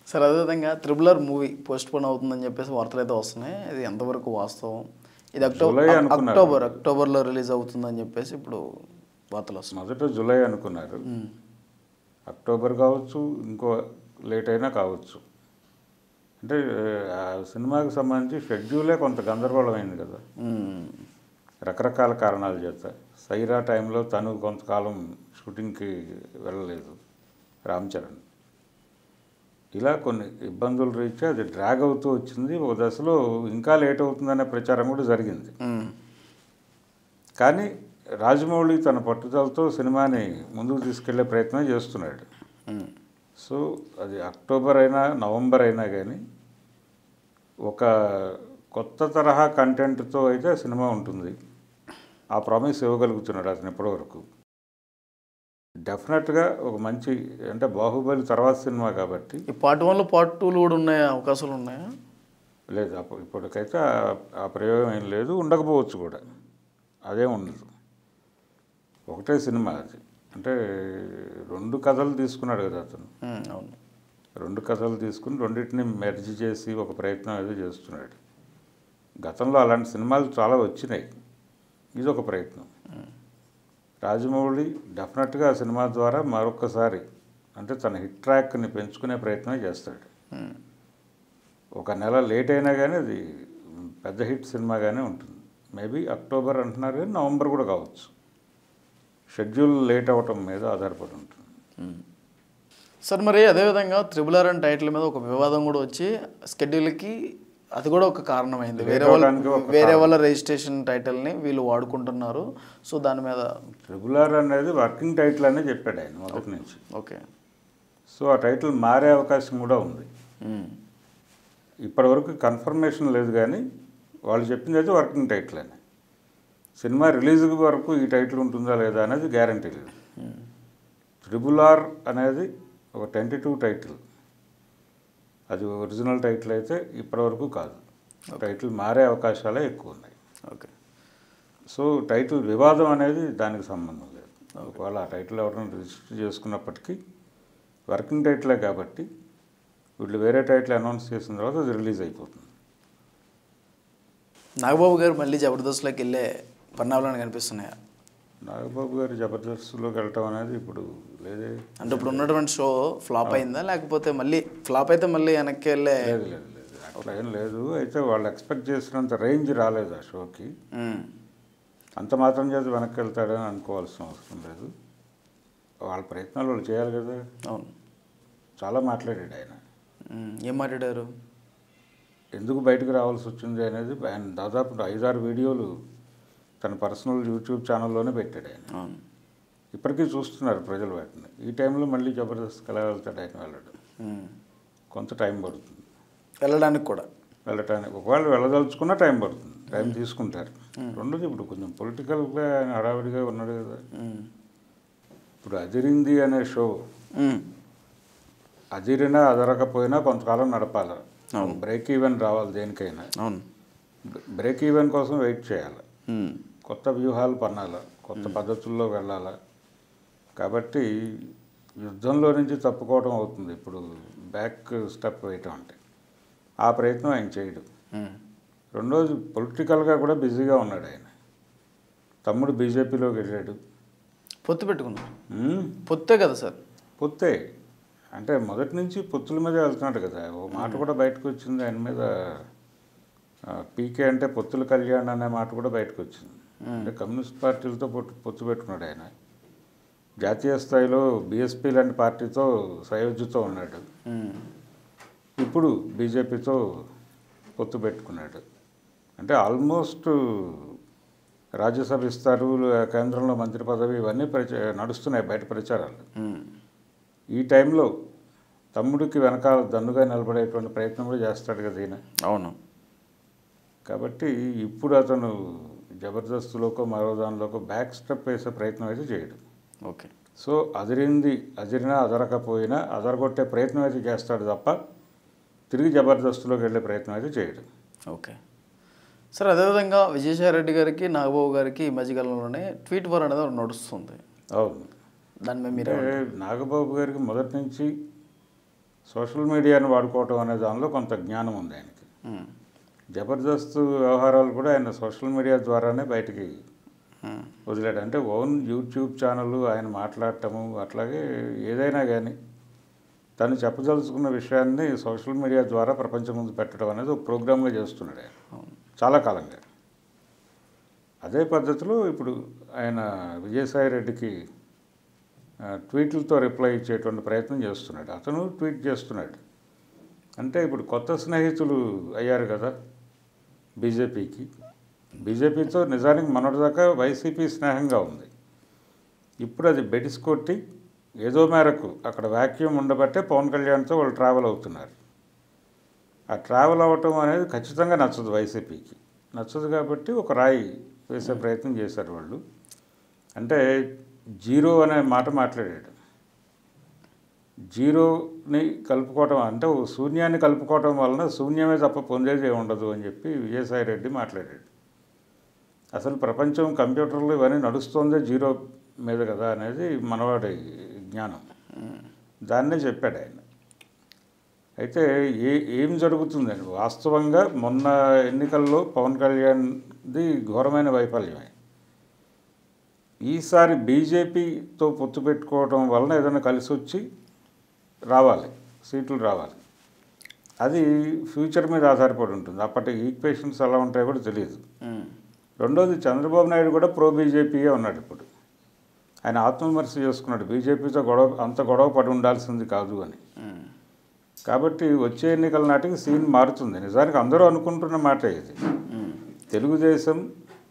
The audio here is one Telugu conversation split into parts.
సార్ అదేవిధంగా త్రిబులర్ మూవీ పోస్ట్ పోన్ అవుతుందని చెప్పేసి వార్తలు అయితే వస్తున్నాయి ఇది ఎంతవరకు వాస్తవం ఇది అక్టోబర్ జూలై అనుకున్నారు. అక్టోబర్ అక్టోబర్లో రిలీజ్ అవుతుందని చెప్పేసి ఇప్పుడు వార్తలు వస్తున్నాయి మొదట జూలై అనుకున్నారు అక్టోబర్ కావచ్చు ఇంకో లేట్ అయినా కావచ్చు అంటే ఆ సినిమాకి సంబంధించి షెడ్యూలే కొంత గందరగోళమైంది కదా మ్మ్. రకరకాల కారణాల చేత సైరా టైంలో తను కొంతకాలం షూటింగ్కి వెళ్ళలేదు రామ్ చరణ్ ఇలా కొన్ని ఇబ్బందులు రీత్యా అది డ్రాగ్ అవుతూ వచ్చింది ఒక దశలో ఇంకా లేట్ అవుతుందనే ప్రచారం కూడా జరిగింది మ్మ్. కానీ రాజమౌళి తన పట్టుదలతో సినిమాని ముందుకు తీసుకెళ్లే ప్రయత్నం చేస్తున్నాడు మ్మ్. సో అది అక్టోబర్ అయినా నవంబర్ అయినా కానీ ఒక కొత్త తరహా కంటెంట్తో అయితే సినిమా ఉంటుంది ఆ ప్రామిస్ ఇవ్వగలుగుతున్నాడు అతను ఇప్పటివరకు డెఫినెట్గా ఒక మంచి అంటే బాహుబలి తర్వాత సినిమా కాబట్టి ఈ పార్ట్ వన్లో పార్ట్ టూలు కూడా ఉన్నాయి అవకాశాలు ఉన్నాయా లేదు అప్పుడు ఇప్పటికైతే ఆ- ఆ ప్రయోగం ఏం లేదు ఉండకపోవచ్చు కూడా అదే ఉండదు ఒకటే సినిమా అది అంటే రెండు కథలు తీసుకున్నాడు కదా అతను మ్మ్. అవును రెండు కథలు తీసుకుని రెండింటిని మెర్జ్ చేసి ఒక ప్రయత్నం ఏదో చేస్తున్నాడు గతంలో అలాంటి సినిమాలు చాలా వచ్చినాయి ఇది ఒక ప్రయత్నం రాజమౌళి డెఫినెట్గా ఆ సినిమా ద్వారా మరొకసారి అంటే తన హిట్ ట్రాక్ని పెంచుకునే ప్రయత్నం చేస్తాడు మ్మ్. ఒక నెల లేట్ అయినా కానీ అది పెద్ద హిట్ సినిమాగానే ఉంటుంది మేబీ అక్టోబర్ అంటున్నారు కానీ నవంబర్ కూడా కావచ్చు షెడ్యూల్ లేట్ అవ్వటం మీద ఆధారపడి ఉంటుంది సార్ మరి అదేవిధంగా త్రిబుల్ ఆర్ అండ్ టైటిల్ మీద ఒక వివాదం కూడా వచ్చి స్కెడ్యూల్కి అది కూడా ఒక కారణమైంది వేరే వాళ్ళ అవడానికి ఒక వేరే వాళ్ళ రిజిస్ట్రేషన్ టైటిల్ని వీళ్ళు వాడుకుంటున్నారు సో దాని మీద ట్రిబుల్ ఆర్ అనేది వర్కింగ్ టైటిల్ అనే చెప్పాడు ఆయన మొదటి నుంచి ఓకే సో ఆ టైటిల్ మారే అవకాశం కూడా ఉంది మ్మ్. ఇప్పటివరకు కన్ఫర్మేషన్ లేదు కానీ వాళ్ళు చెప్పింది అయితే వర్కింగ్ టైటిల్ అని సినిమా రిలీజ్ వరకు ఈ టైటిల్ ఉంటుందా లేదా అనేది గ్యారంటీ లేదు ట్రిబుల్ ఆర్ అనేది ఒక టెంటేటివ్ టైటిల్ అది ఒరిజినల్ టైటిల్ అయితే ఇప్పటివరకు కాదు టైటిల్ మారే అవకాశాలే ఎక్కువ ఉన్నాయి ఓకే సో టైటిల్ వివాదం అనేది దానికి సంబంధం లేదు ఒకవేళ ఆ టైటిల్ ఎవరైనా రిజిస్టర్ చేసుకున్నప్పటికీ వర్కింగ్ టైటిలే కాబట్టి వీళ్ళు వేరే టైటిల్ అనౌన్స్ చేసిన తర్వాత అది రిలీజ్ అయిపోతుంది నాగబాబు గారు మళ్ళీ జబర్దస్త్లోకి వెళ్ళే పరిణామాలను కనిపిస్తున్నాయా నాగబాబు గారు జబర్దస్త్లోకి వెళ్ళటం అనేది ఇప్పుడు లేదే అంటే ఇప్పుడు ఉన్నటువంటి షో ఫ్లాప్ అయిందా లేకపోతే మళ్ళీ ఫ్లాప్ అయితే మళ్ళీ వెనక్కి వెళ్ళే లేదు లేదు లేదు అట్లా ఏం లేదు అయితే వాళ్ళు ఎక్స్పెక్ట్ చేసినంత రేంజ్ రాలేదు ఆ షోకి మ్మ్. అంత మాత్రం చేత వెనక్కి వెళ్తాడని అనుకోవాల్సిన అవసరం లేదు వాళ్ళ ప్రయత్నాలు వాళ్ళు చేయాలి కదా అవును చాలా మాట్లాడాడు ఆయన మ్మ్. ఏం మాట్లాడారు ఎందుకు బయటకు రావాల్సి వచ్చింది అనేది ఆయన దాదాపు ఐదారు వీడియోలు తన పర్సనల్ యూట్యూబ్ ఛానల్లోనే పెట్టాడు ఆయన అవును ఇప్పటికీ చూస్తున్నారు ప్రజలు వాటిని ఈ టైంలో మళ్ళీ జబర్దస్త్ ఎలా వెళ్తాడు ఆయన వెళ్ళడు మ్మ్. కొంత టైం పడుతుంది వెళ్ళడానికి కూడా వెళ్ళటానికి ఒకవేళ వెళ్ళదలుచుకున్న టైం పడుతుంది టైం తీసుకుంటారు రెండోది ఇప్పుడు కొంచెం పొలిటికల్గా ఆయన హడావిడిగా ఉన్నాడు కదా మ్మ్. ఇప్పుడు అదిరింది అనే షో మ్మ్. అదిరినా అదరకపోయినా కొంతకాలం నడపాలి బ్రేక్ ఈవెన్ రావాలి దేనికైనా అవును బ్రేక్ ఈవెన్ కోసం వెయిట్ చేయాలి మ్మ్. కొత్త వ్యూహాలు పన్నాలా కొత్త పద్ధతుల్లో వెళ్ళాలా కాబట్టి యుద్ధంలో నుంచి తప్పుకోవడం అవుతుంది ఇప్పుడు బ్యాక్ స్టెప్ వేయటం అంటే ఆ ప్రయత్నం ఆయన చేయడు మ్మ్. రెండోది పొలిటికల్గా కూడా బిజీగా ఉన్నాడు ఆయన తమ్ముడు బీజేపీలోకి వెళ్ళాడు పొత్తు పెట్టుకున్నారు ఉమ్, పొత్తే కదా సార్ పొత్తే అంటే మొదటి నుంచి పొత్తుల మీద వెళ్తున్నాడు కదా ఓ మాట కూడా బయటకు వచ్చింది ఆయన మీద ఆ, పీకే అంటే పొత్తుల కళ్యాణ్ అనే మాట కూడా బయటకు వచ్చింది అంటే కమ్యూనిస్ట్ పార్టీలతో పొత్తు పొత్తు పెట్టుకున్నాడు ఆయన జాతీయ స్థాయిలో బీఎస్పీ లాంటి పార్టీతో సయోధ్యతో ఉన్నాడు మ్మ్. ఇప్పుడు బీజేపీతో పొత్తు పెట్టుకున్నాడు అంటే ఆల్మోస్ట్ రాజ్యసభ ఇస్తారు కేంద్రంలో మంత్రి పదవి ఇవన్నీ ప్రచ నడుస్తున్నాయి బయట ప్రచారాలు మ్మ్. ఈ టైంలో తమ్ముడికి వెనకాల దన్నుగా నిలబడేటువంటి ప్రయత్నం కూడా చేస్తాడు కదా ఈయన అవును కాబట్టి ఇప్పుడు అతను జబర్దస్త్లోకో మరో దానిలోకో బ్యాక్ స్టెప్ వేసే ప్రయత్నం అయితే చేయడు ఓకే సో అదిరింది అదిరినా అదరకపోయినా అదరగొట్టే ప్రయత్నం అయితే చేస్తాడు తప్ప తిరిగి జబర్దస్త్లోకి వెళ్ళే ప్రయత్నం అయితే చేయడు ఓకే సార్ అదేవిధంగా విజయసాయి రెడ్డి గారికి నాగబాబు గారికి ఈ మధ్యకాలంలోనే ట్వీట్ వార్ అనేది ఒకటి నడుస్తుంది అవును దాని మీద మీరు అంటే నాగబాబు గారికి మొదటి నుంచి సోషల్ మీడియాని వాడుకోవటం అనే దానిలో కొంత జ్ఞానం ఉంది ఆయనకి ఉమ్, జబర్దస్త్ వ్యవహారాలు కూడా ఆయన సోషల్ మీడియా ద్వారానే బయటికి ఉమ్, వదిలాడు అంటే ఓన్ యూట్యూబ్ ఛానల్ ఆయన మాట్లాడటము అట్లాగే ఏదైనా కానీ తను చెప్పదలుచుకున్న విషయాన్ని సోషల్ మీడియా ద్వారా ప్రపంచం ముందు పెట్టడం అనేది ఒక ప్రోగ్రామ్గా చేస్తున్నాడు ఆయన అవును. చాలా కాలంగా అదే పద్ధతిలో ఇప్పుడు ఆయన విజయసాయి రెడ్డికి ఆ, ట్వీట్లతో రిప్లై ఇచ్చేటువంటి ప్రయత్నం చేస్తున్నాడు అతను ట్వీట్ చేస్తున్నాడు అంటే ఇప్పుడు కొత్త స్నేహితులు అయ్యారు కదా బీజేపీకి బీజేపీతో నిజానికి మొన్నటిదాకా వైసీపీ స్నేహంగా ఉంది ఇప్పుడు అది బెడిసి కొట్టి ఏదో మేరకు అక్కడ వాక్యూమ్ ఉండబట్టే పవన్ కళ్యాణ్తో వాళ్ళు ట్రావెల్ అవుతున్నారు ఆ ట్రావెల్ అవ్వటం అనేది ఖచ్చితంగా నచ్చదు వైసీపీకి నచ్చదు కాబట్టి ఒక రాయి వేసే ప్రయత్నం చేశారు వాళ్ళు అంటే జీరో అనే మాట మాట్లాడాడు జీరోని కలుపుకోవటం అంటే ఓ శూన్యాన్ని కలుపుకోవటం వలన శూన్యమే తప్ప పొందేది ఏమి ఉండదు అని చెప్పి విజయసాయి రెడ్డి మాట్లాడాడు అసలు ప్రపంచం కంప్యూటర్లు ఇవన్నీ నడుస్తుందే జీరో మీద కదా అనేది మనవాడి జ్ఞానం దాన్నే చెప్పాడు ఆయన అయితే ఏ ఏం జరుగుతుందండి వాస్తవంగా మొన్న ఎన్నికల్లో పవన్ కళ్యాణ్ది ఘోరమైన వైఫల్యమే ఈసారి బీజేపీతో పొత్తు పెట్టుకోవడం వలన ఏదైనా కలిసి వచ్చి రావాలి సీట్లు రావాలి అది ఫ్యూచర్ మీద ఆధారపడి ఉంటుంది అప్పటి ఈక్వేషన్స్ ఎలా ఉంటాయో కూడా తెలియదు ఉమ్, రెండోది చంద్రబాబు నాయుడు కూడా ప్రో బీజేపీయే ఉన్నాడు ఇప్పుడు ఆయన ఆత్మవిమర్శ చేసుకున్నాడు బీజేపీతో గొడవ అంత గొడవ పడి ఉండాల్సింది కాదు అని ఉమ్, కాబట్టి వచ్చే ఎన్నికల నాటికి సీన్ మారుతుంది నిజానికి అందరూ అనుకుంటున్న మాట ఇది ఉమ్, తెలుగుదేశం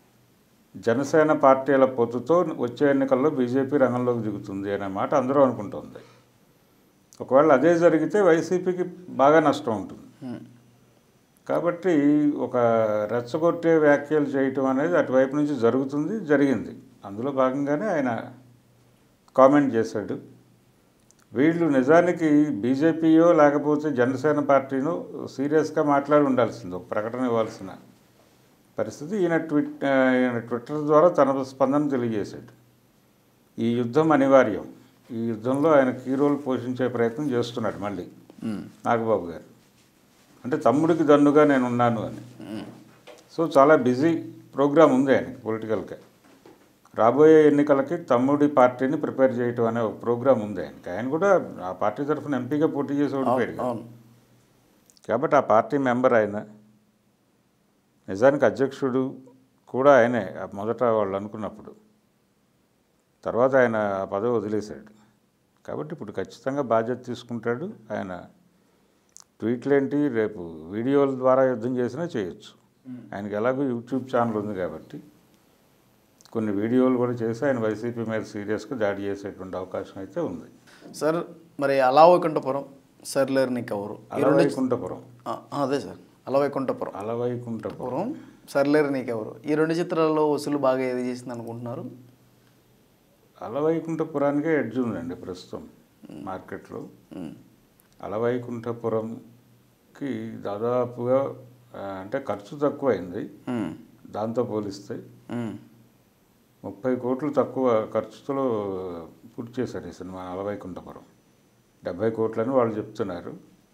జనసేన పార్టీల పొత్తుతో వచ్చే ఎన్నికల్లో బీజేపీ రంగంలోకి దిగుతుంది అనే మాట అందరూ అనుకుంటుంది ఒకవేళ అదే జరిగితే వైసీపీకి బాగా నష్టం ఉంటుంది ఉమ్, కాబట్టి ఒక రెచ్చగొట్టే వ్యాఖ్యలు చేయటం అనేది అటువైపు నుంచి జరుగుతుంది జరిగింది అందులో భాగంగానే ఆయన కామెంట్ చేశాడు వీళ్ళు నిజానికి బీజేపీయో లేకపోతే జనసేన పార్టీనో సీరియస్గా మాట్లాడి ఉండాల్సింది ఒక ప్రకటన ఇవ్వాల్సిన పరిస్థితి ఈయన ట్విట్ ఈయన ట్విట్టర్ ద్వారా తన స్పందన తెలియజేశాడు ఈ యుద్ధం అనివార్యం ఈ యుద్ధంలో ఆయన కీ రోల్ పోషించే ప్రయత్నం చేస్తున్నాడు మళ్ళీ ఉమ్, నాగబాబు గారు అంటే తమ్ముడికి దన్నుగా నేను ఉన్నాను అని ఉమ్, సో చాలా బిజీ ప్రోగ్రామ్ ఉంది ఆయనకి పొలిటికల్గా రాబోయే ఎన్నికలకి తమ్ముడి పార్టీని ప్రిపేర్ చేయటం అనే ఒక ప్రోగ్రామ్ ఉంది ఆయనకి ఆయన కూడా ఆ పార్టీ తరఫున ఎంపీగా పోటీ చేసి ఓడిపోయాడు కదా. అవును కాబట్టి ఆ పార్టీ మెంబర్ ఆయన నిజానికి అధ్యక్షుడు కూడా ఆయనే ఆ మొదట వాళ్ళు అనుకున్నప్పుడు తర్వాత ఆయన ఆ పదవి వదిలేశాడు కాబట్టి ఇప్పుడు ఖచ్చితంగా బాధ్యత తీసుకుంటాడు ఆయన ట్వీట్లేంటి రేపు వీడియోల ద్వారా యుద్ధం చేసినా చేయొచ్చు ఆయనకి ఎలాగో యూట్యూబ్ ఛానల్ ఉంది కాబట్టి కొన్ని వీడియోలు కూడా చేసి ఆయన వైసీపీ మీద సీరియస్గా దాడి చేసేటువంటి అవకాశం అయితే ఉంది సార్ మరి అలవైకుంఠపురం సర్లేరు నీకు ఎవరు ఈ రెండు అలవైకుంఠపురం ఆ, అదే సార్ అలవైకుంఠపురం అలవైకుంఠపురం పురం సర్లేరు నీకెవరు ఈ రెండు చిత్రాల్లో వసూలు బాగా ఏది చేసింది అనుకుంటున్నారు అలవైకుంఠపురానికే ఎడ్జ్ ఉందండి ప్రస్తుతం మార్కెట్లో ఉమ్, అలవైకుంఠపురంకి దాదాపుగా ఆ, అంటే ఖర్చు తక్కువైంది ఉమ్, దాంతో పోలిస్తే ఉమ్, ముప్పై కోట్లు తక్కువ ఖర్చుతో పూర్తి చేశారు ఈ సినిమా అలవైకుంఠపురం డెబ్భై కోట్లని వాళ్ళు చెప్తున్నారు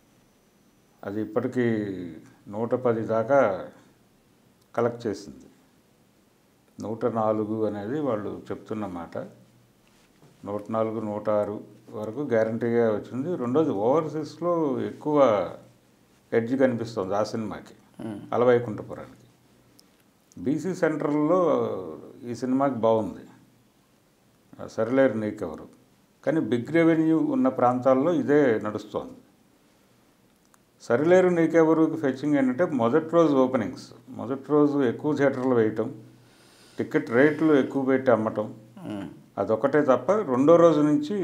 అది ఇప్పటికీ నూట పది దాకా కలెక్ట్ చేసింది నూట నాలుగు అనేది వాళ్ళు చెప్తున్న మాట నూట నాలుగు నూట ఆరు వరకు గ్యారంటీగా వచ్చింది రెండోది ఓవర్సీస్లో ఎక్కువ ఎడ్జ్ కనిపిస్తుంది ఆ సినిమాకి ఉమ్, అలవైకుంఠపురానికి బీసీ సెంటర్లో ఈ సినిమాకి బాగుంది ఆ సరిలేరు నీకెవరు కానీ బిగ్ రెవెన్యూ ఉన్న ప్రాంతాల్లో ఇదే నడుస్తోంది సరిలేరు నీకెవరుకి ఫెచ్చింగ్ ఏంటంటే మొదటి రోజు ఓపెనింగ్స్ మొదటి రోజు ఎక్కువ థియేటర్లు వేయటం టికెట్ రేట్లు ఎక్కువ పెట్టి అమ్మటం ఉమ్, అదొకటే తప్ప రెండో రోజు నుంచి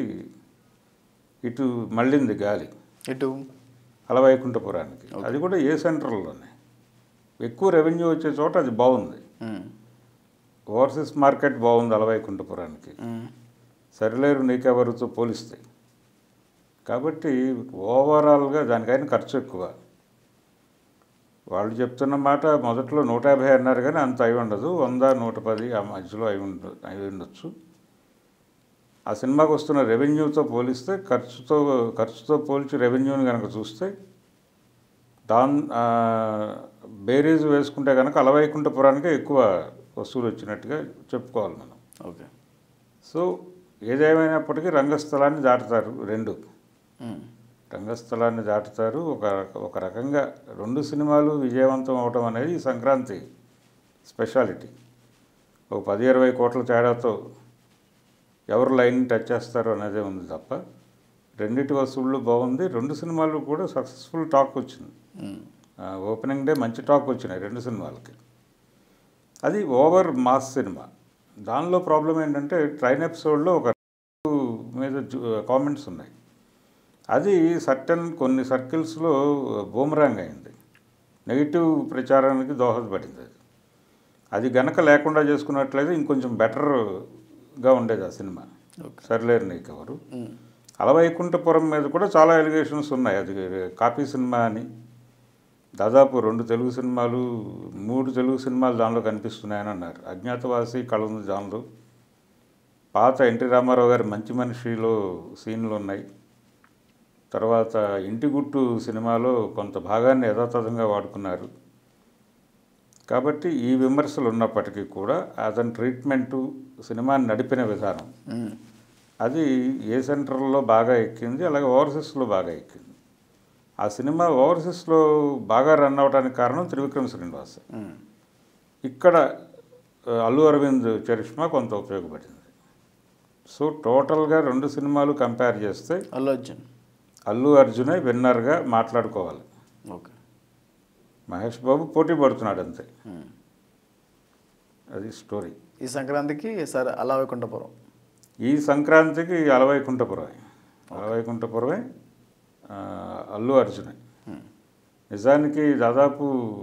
ఇటు మళ్ళింది గాలి ఇటు అలవైకుంఠపురానికి అది కూడా ఏ సెంటర్లోనే ఎక్కువ రెవెన్యూ వచ్చే చోట అది బాగుంది ఉమ్, ఓవర్సీస్ మార్కెట్ బాగుంది అలవైకుంఠపురానికి ఉమ్, సరిలేరు నీకెవరితో పోలిస్తే కాబట్టి ఓవరాల్గా దానికైనా ఖర్చు ఎక్కువ వాళ్ళు చెప్తున్న మాట మొదట్లో నూట యాభై అన్నారు కానీ అంత అయి ఉండదు వంద నూట పది ఆ మధ్యలో అయి ఉండ అయి ఉండొచ్చు ఆ సినిమాకి వస్తున్న రెవెన్యూతో పోలిస్తే ఖర్చుతో ఖర్చుతో పోల్చి రెవెన్యూని కనుక చూస్తే దాన్ ఆ, బేరీజ్ వేసుకుంటే కనుక అలవైకుంఠపురానికే ఎక్కువ వసూలు వచ్చినట్టుగా చెప్పుకోవాలి మనం ఓకే సో ఏదేమైనప్పటికీ రంగస్థలాన్ని దాటుతారు రెండు మ్మ్. రంగస్థలాన్ని దాటుతారు ఒక ఒక రకంగా రెండు సినిమాలు విజయవంతం అవడం అనేది ఈ సంక్రాంతి స్పెషాలిటీ ఒక పది ఇరవై కోట్ల తేడాతో ఎవరు లైన్ టచ్ చేస్తారో అనేదే ఉంది తప్ప రెండిటి వసూళ్ళు బాగుంది రెండు సినిమాలు కూడా సక్సెస్ఫుల్ టాక్ వచ్చింది మ్మ్. ఆ, ఓపెనింగ్ డే మంచి టాక్ వచ్చినాయి రెండు సినిమాలకి అది ఓవర్ మాస్ సినిమా దానిలో ప్రాబ్లం ఏంటంటే ట్రైన్ ఎపిసోడ్లో ఒక మీద కామెంట్స్ ఉన్నాయి అది సర్టన్ కొన్ని సర్కిల్స్లో బూమరాంగ్ అయింది నెగిటివ్ ప్రచారానికి దోహదపడింది అది అది గనక లేకుండా చేసుకున్నట్లయితే ఇంకొంచెం బెటర్గా ఉండేది ఆ సినిమా ఓకే సరిలేరు నీకెవరు మ్మ్. అలవైకుంఠపురం మీద కూడా చాలా ఎలిగేషన్స్ ఉన్నాయి అది కాపీ సినిమా అని దాదాపు రెండు తెలుగు సినిమాలు మూడు తెలుగు సినిమాలు దానిలో కనిపిస్తున్నాయని అన్నారు అజ్ఞాతవాసి కళ ఉంది దానిలో పాత ఎన్టీ రామారావు గారి మంచి మనిషిలో సీన్లు ఉన్నాయి తర్వాత ఇంటి గుట్టు సినిమాలో కొంత భాగాన్ని యథాతథంగా వాడుకున్నారు కాబట్టి ఈ విమర్శలు ఉన్నప్పటికీ కూడా అతని ట్రీట్మెంటు సినిమాని నడిపిన విధానం మ్మ్. అది ఏ సెంటర్లో బాగా ఎక్కింది అలాగే ఓవర్సీస్లో బాగా ఎక్కింది ఆ సినిమా ఓవర్సీస్లో బాగా రన్ అవడానికి కారణం త్రివిక్రమ్ శ్రీనివాస్ మ్మ్. ఇక్కడ ఆ, అల్లు అరవింద్ చరిష్మా కొంత ఉపయోగపడింది సో టోటల్గా రెండు సినిమాలు కంపేర్ చేస్తే అల్లు అర్జున్ అల్లు అర్జునే విన్నర్గా మాట్లాడుకోవాలి ఓకే మహేష్ బాబు పోటీ పడుతున్నాడు అంతే మ్మ్. అది స్టోరీ ఈ సంక్రాంతికి సరే అలా వైకుంఠపురం ఈ సంక్రాంతికి అలవైకుంఠపురమే అలవైకుంఠపురమే ఆ, అల్లు అర్జునే మ్మ్. నిజానికి దాదాపు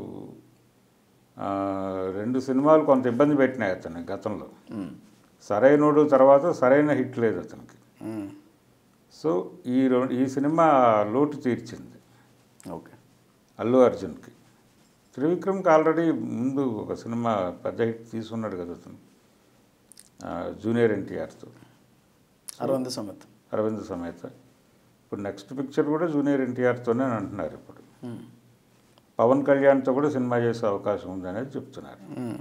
ఆ, రెండు సినిమాలు కొంత ఇబ్బంది పెట్టినాయి అతను గతంలో మ్మ్. సరైనోడు తర్వాత సరైన హిట్ లేదు అతనికి మ్మ్. సో ఈ రో- ఈ సినిమా లోటు తీర్చింది ఓకే అల్లు అర్జున్కి త్రివిక్రమ్కి ఆల్రెడీ ముందు ఒక సినిమా పెద్ద హిట్ తీసుకున్నాడు కదా అతను ఆ, జూనియర్ ఎన్టీఆర్తో అరవింద్ సమేత్ అరవింద్ సమేత ఇప్పుడు నెక్స్ట్ పిక్చర్ కూడా జూనియర్ ఎన్టీఆర్తోనే అని అంటున్నారు ఇప్పుడు మ్మ్. పవన్ కళ్యాణ్తో కూడా సినిమా చేసే అవకాశం ఉందనేది చెప్తున్నారు మ్మ్.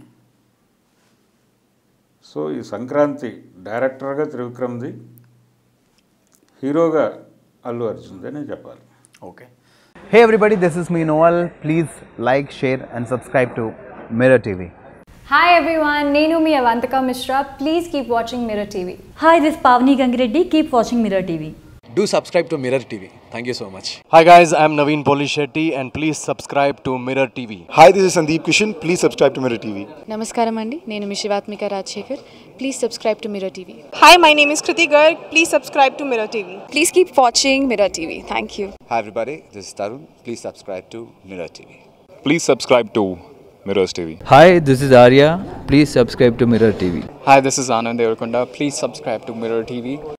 సో ఈ సంక్రాంతి డైరెక్టర్గా త్రివిక్రమ్ది హీరోగా అల్లు అర్జున్ది అని చెప్పాలి okay Hey everybody, this is me Noel. Please like, share, and subscribe to Mirror TV. Hi everyone, Nenu mi Avantika Mishra. Please keep watching Mirror TV. Hi, this is Pavni Gangireddy. Keep watching Mirror TV. Do subscribe to Mirror TV. Thank you so much. Hi guys, I'm Naveen Polishetty and please subscribe to Mirror TV. Hi, this is Sandeep Kishan. Please subscribe to Mirror TV. నమస్కారం అండి నేను మీ Sivatmika Rajasekhar please subscribe to Mirror TV Hi, my name is Kriti Garg. Please subscribe to Mirror TV. Please keep watching Mirror TV thank you Hi everybody, this is Tarun. Please subscribe to Mirror TV. Please subscribe to Mirrors TV. Hi, this is Arya. Please subscribe to Mirror TV. Hi, this is Anand Devarkonda. Please subscribe to Mirror TV.